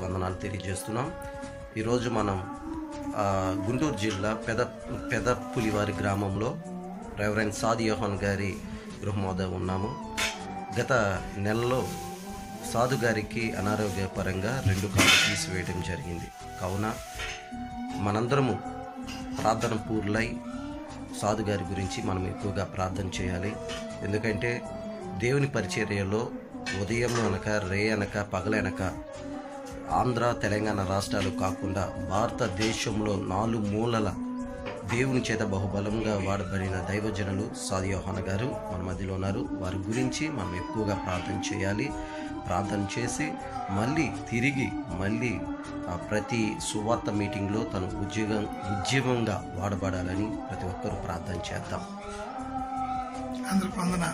వందనాలు తెలియజేస్తున్నాం ఈరోజు మనం ఆ, గుంటూరు జిల్లా పెద పెద పులివారి గ్రామంలో రెవరెండ్ సాది యోహాన్ గారి గృహం వద్ద ఉన్నాము గత నెలలో సాధు గారికి అనారోగ్యపరంగా రెండు కాళ్ళు తీసివేయడం జరిగింది కావున మనందరము ప్రార్థన పూర్లై సాధు గారి గురించి మనం ఎక్కువగా ప్రార్థన చేయాలి ఎందుకంటే దేవుని పరిచర్యలో ఉదయం అనక రే అనక పగలనక ఆంధ్ర తెలంగాణ రాష్ట్రాలు కాకుండా భారతదేశంలో నాలుగు మూలల దేవుని చేత బహుబలంగా వాడబడిన దైవజనులు సాదియోహన గారు మన మధ్యలో ఉన్నారు వారి గురించి మనం ఎక్కువగా ప్రార్థన చేయాలి ప్రార్థన చేసి మళ్ళీ తిరిగి మళ్ళీ ఆ ప్రతి సువార్త మీటింగ్లో తను ఉద్యోగం ఉద్యమంగా వాడబడాలని ప్రతి ఒక్కరూ ప్రార్థన చేద్దాం అందరికి వందనాలు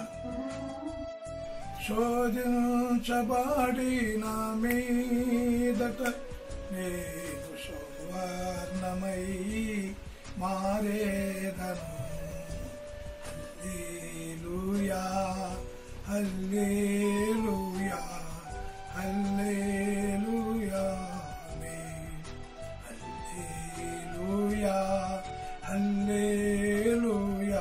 శోధించబడిన మీదట నేను సువర్ణమై మారేదను హల్లెలూయా హల్లెలూయా హల్లెలూయా ఆమేన్. హల్లెలూయా హల్లెలూయా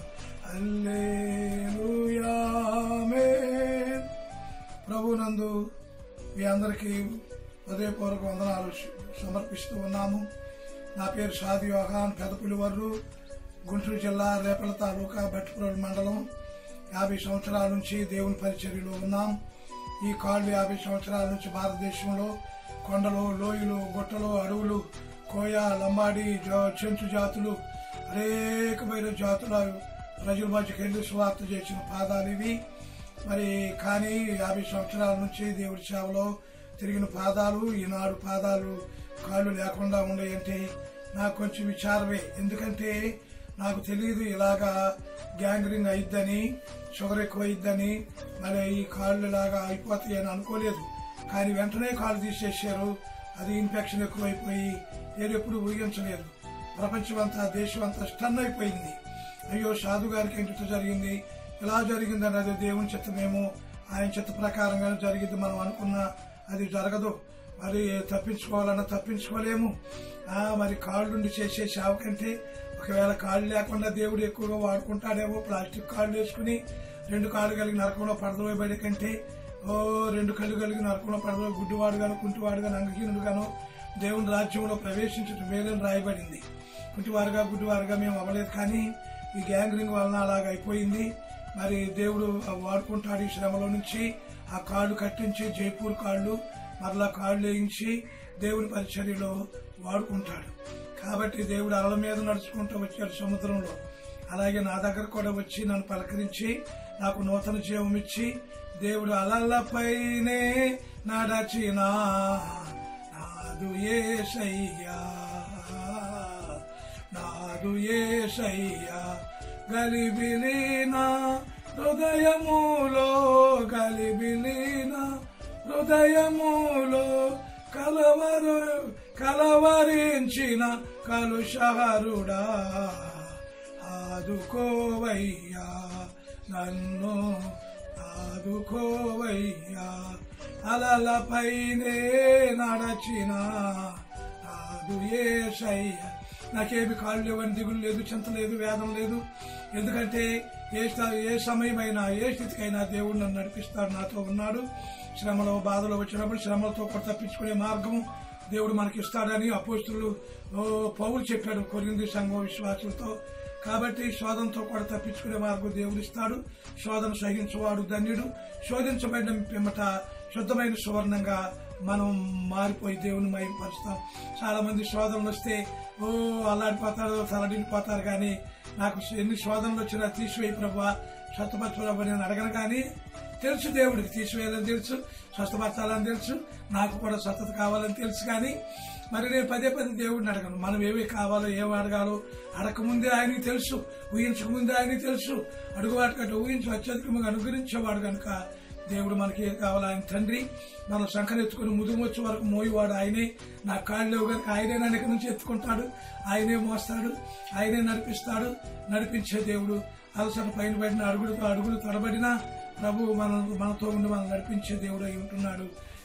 హల్లెలూయా ఆమేన్. ప్రభునందు మీ అందరికీ హృదయపూర్వక వందనాలు సమర్పిస్తూ ఉన్నాము నా పేరు షాది యోహాన్ పెదపులివర్రు గుంటూరు జిల్లా రేపల తాలూకా భట్టిపురం మండలం యాభై సంవత్సరాల నుంచి దేవుని పరిచర్యలో ఉన్నాం ఈ కాళ్ళు యాభై సంవత్సరాల నుంచి భారతదేశంలో కొండలు లోయలు గుట్టలు అడవులు కోయ లంబాడి జా- చెంచు జాతులు అనేకమైన జాతుల ప్రజల మధ్యకి వెళ్ళి సువార్త చేసిన పాదాలు ఇవి మరి కానీ యాభై సంవత్సరాల నుంచి దేవుడి సేవలో తిరిగిన పాదాలు ఈనాడు పాదాలు కాళ్ళు లేకుండా ఉన్నాయంటే నాకు కొంచెం విచారమే ఎందుకంటే నాకు తెలియదు ఇలాగా గ్యాంగ్రింగ్ అయిద్దని షుగర్ ఎక్కువ అయిద్దని మరి ఈ కాళ్ళు ఇలాగా అయిపోతాయి అని అనుకోలేదు కానీ వెంటనే కాళ్ళు తీసేసారు అది ఇన్ఫెక్షన్ ఎక్కువైపోయి నేను ఎప్పుడు ఊహించలేదు ప్రపంచమంతా దేశం అంతా స్టన్ అయిపోయింది అయ్యో సాధు గారికి ఏంటో జరిగింది ఇలా జరిగింది అన్నది దేవుని చిత్తమేమో ఆయన చిత్త ప్రకారంగా జరిగింది మనం అనుకున్నా అది జరగదు మరి తప్పించుకోవాలన్నా తప్పించుకోలేము ఆ, మరి కాళ్ళుండి చేసే సేవ కంటే ఒకవేళ కాళ్ళు లేకుండా దేవుడు ఎక్కువగా వాడుకుంటాడేమో ప్లాస్టిక్ కాళ్ళు వేసుకుని రెండు కాళ్ళు కలిగి నరకంలో పడదవేయబడే కంటే ఓ రెండు కళ్ళు కలిగి నరకంలో పడదలో గుడ్డివాడు గాను కుంటివాడు గాను అంగహీనుడు గాను దేవుని రాజ్యంలో ప్రవేశించడం మేలని రాయబడింది కుంటివారుగా గుడ్డివారుగా మేము అవ్వలేదు కానీ ఈ గ్యాంగ్రింగ్ వలన అలాగ అయిపోయింది మరి దేవుడు వాడుకుంటాడు ఈ శ్రమలో నుంచి ఆ కాళ్ళు కట్టించి జైపూర్ కాళ్ళు మరలా కాళ్ళు వేయించి దేవుని పరిచర్యలో వాడుకుంటాడు కాబట్టి దేవుడు అలల మీద నడుచుకుంటూ వచ్చాడు సముద్రంలో అలాగే నా దగ్గర కూడా వచ్చి నన్ను పలకరించి నాకు నూతన జీవం ఇచ్చి దేవుడు అలలపైనే నడచిన నాదు ఏసయ్యా నాదు ఏసయ్యా గలిబిలీన హృదయములో గలిబిలీన హృదయములో కలవరు కలవరించిన కలుషహరుడా ఆదుకోవయ్యా నన్ను ఆదుకోవయ్యా అలలపైనే నడచిన ఆదు ఏసయ్యా నాకేమి కాళ్ళు లేవని దిగులు లేదు చింత లేదు వేదం లేదు ఎందుకంటే ఏ స్థ- ఏ సమయమైనా ఏ స్థితికైనా దేవుడు నన్ను నడిపిస్తాడు నాతో ఉన్నాడు శ్రమలో బాధలో వచ్చినప్పుడు శ్రమలతో కూడా తప్పించుకునే మార్గం దేవుడు మనకి ఇస్తాడని అపోస్తులు ఓ, పౌలు చెప్పాడు కొరింది సంఘం విశ్వాసులతో కాబట్టి శోధనతో కూడా తప్పించుకునే మార్గం దేవుడు ఇస్తాడు శోధన సహించువాడు ధన్యుడు శోధించబడిన పిమ్మట శుద్ధమైన సువర్ణంగా మనం మారిపోయి దేవుని మయంపరుస్తాం చాలా మంది శోధనలు వస్తే ఓ అల్లాడిపోతారు తలడిపోతారు కానీ నాకు ఎన్ని శోధనలు వచ్చినా తీసివేయి ప్రభా స్వస్థపరచు నేను అడగను కానీ తెలుసు దేవుడికి తీసివేయాలని తెలుసు స్వస్థపరచాలని తెలుసు నాకు కూడా స్వస్థత కావాలని తెలుసు కానీ మరి నేను పదే పదే దేవుడిని అడగను మనం ఏవి కావాలో ఏమి అడగాలో అడగకముందే ఆయనకి తెలుసు ఊహించకముందే ఆయనకి తెలుసు అడుగువాటి కంటే ఊహించి అత్యధికంగా అనుగ్రహించేవాడు కనుక దేవుడు మనకి ఏం కావాలి ఆయన తండ్రి మన సంకనెత్తుకుని ముదుము వచ్చే వరకు మోయివాడు ఆయనే నా కాళ్ళు లేవు కనుక ఆయనే నన్ను ఇక్కడి నుంచి ఎత్తుకుంటాడు ఆయనే మోస్తాడు ఆయనే నడిపిస్తాడు నడిపించే దేవుడు అలసట పైన పడిన అడుగులతో అడుగులు తడబడినా ప్రభు మన మనతో ఉండి మనం నడిపించే దేవుడు అయి ఉంటున్నాడు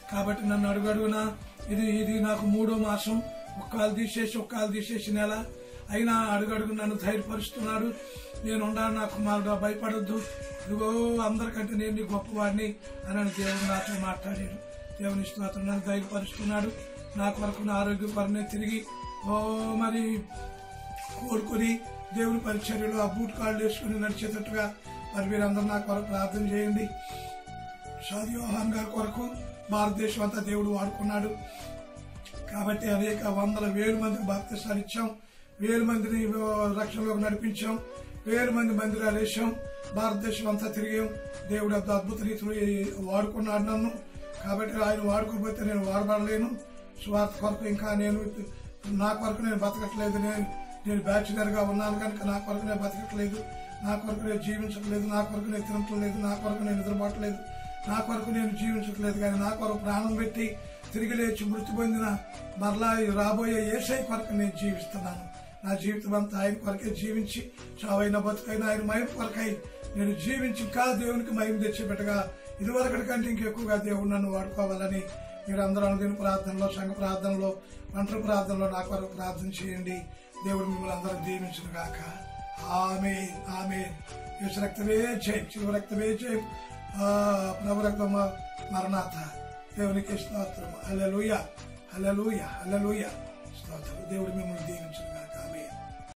కాబట్టి నన్ను అడుగడుగునా ఇది ఇది నాకు మూడో మాసం ఒక్కాలు తీసేసి ఒక్కాలు తీసేసి నెల అయినా అడుగడుగు నన్ను ధైర్యపరుస్తున్నాడు నేను ఉండాను నా కుమారుడు భయపడొద్దు ఇదిగో అందరికంటే నేను నీ గొప్పవాడిని అని దేవుడు నాతో మాట్లాడాడు దేవుని స్తోత్రం నన్ను ధైర్యపరుస్తున్నాడు నా కొరకు నా ఆరోగ్య కొరనే తిరిగి ఓ మరి కోరుకొని దేవుని పరిచర్యలు ఆ బూట్ కాళ్ళు వేసుకుని నడిచేటట్టుగా మరి మీరందరూ నా కొరకు ప్రార్థన చేయండి షాదియోహాన్ గారి కొరకు భారతదేశం అంతా దేవుడు వాడుకున్నాడు కాబట్టి అనేక వందల వేలు మందికి బాప్తిసాలు ఇచ్చాం వేలు మందిని రక్షణలోకి నడిపించాం వేలు మంది మందిరాలు వేసాం భారతదేశం అంతా తిరిగాం దేవుడు అంత అద్భుత రీతిలో వాడుకున్నాడు నన్ను కాబట్టి ఆయన వాడుకోకపోతే నేను వాడబడలేను స్వార్థ కొరకు ఇంకా నేను నా కొరకు నేను బతకట్లేదు నేను నేను బ్యాచులర్ గా ఉన్నాను కనుక నా కొరకు నేను బతకట్లేదు నా కొరకు నేను జీవించట్లేదు నా కొరకు నేను తినట్లేదు నా కొరకు నేను నిద్రపోవట్లేదు నా కొరకు నేను జీవించట్లేదు కానీ నా కొరకు ప్రాణం పెట్టి తిరిగి లేచి మృతి పొందిన మరలా ఈ రాబోయే ఏసై కొరకు నేను జీవిస్తున్నాను నా జీవితం అంతా ఆయన కొరకే జీవించి చావైన బతుకైన ఆయన మయం కొరకై నేను జీవించి ఇంకా దేవునికి మయం తెచ్చిపెట్టగా ఇదివరకటి కంటే ఇంకెక్కువగా దేవుడు నన్ను వాడుకోవాలని మీరు అందరూ అనుదిన ప్రార్థనలో సంఘ ప్రార్థనలో ఒంటరి ప్రార్థనలో నా కొరకు ప్రార్థన చేయండి దేవుడు మిమ్మల్ని అందరూ దీవించిన గాక ఆమె ఆమె యేసు రక్తమే జయం శివ రక్తమే జయం ఆ, ప్రభు రక్తం మరణాత దేవునికి స్తోత్రం హల్లెలూయా హల్లెలూయా హల్లెలూయా స్తోత్రం దేవుడు మిమ్మల్ని దీవించిన